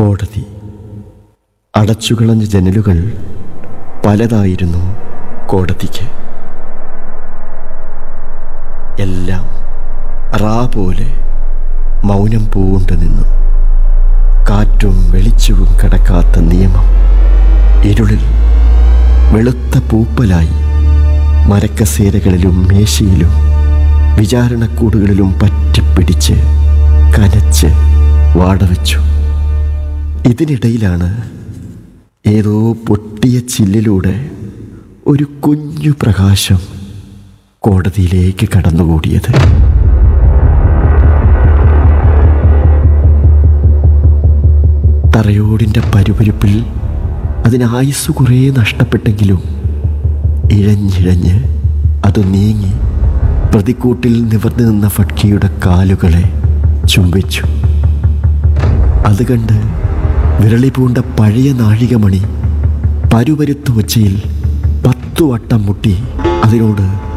കോടതി അടച്ചുകളഞ്ഞ ജനലുകൾ പലതായിരുന്നു കോടതിക്ക് എല്ലാം റാ പോലെ മൗനം പൂണ്ട് നിന്നു കാറ്റും വെളിച്ചവും കടക്കാത്ത നിയമം ഇരുളിൽ വെളുത്ത പൂപ്പലായി മരക്കസേരകളിലും മേശയിലും വിചാരണക്കൂടുകളിലും പറ്റിപ്പിടിച്ച് കനച്ച് വാടവെച്ചു ഇതിനിടയിലാണ് ഏതോ പൊട്ടിയ ചില്ലിലൂടെ ഒരു കുഞ്ഞു പ്രകാശം കോടതിയിലേക്ക് കടന്നുകൂടിയത് തറയോടിൻ്റെ പരുപരുപ്പിൽ അതിന് ആയുസ് കുറേ നഷ്ടപ്പെട്ടെങ്കിലും ഇഴഞ്ഞിഴഞ്ഞ് അത് നീങ്ങി പ്രതിക്കൂട്ടിൽ നിവർന്നു നിന്ന ഫട്കിയുടെ കാലുകളെ ചുംബിച്ചു അത് കണ്ട് വിരളി പൂണ്ട പഴയ നാഴികമണി പരുപരുത്ത ഒച്ചയിൽ പത്തു വട്ടം മുട്ടി അതിനോട്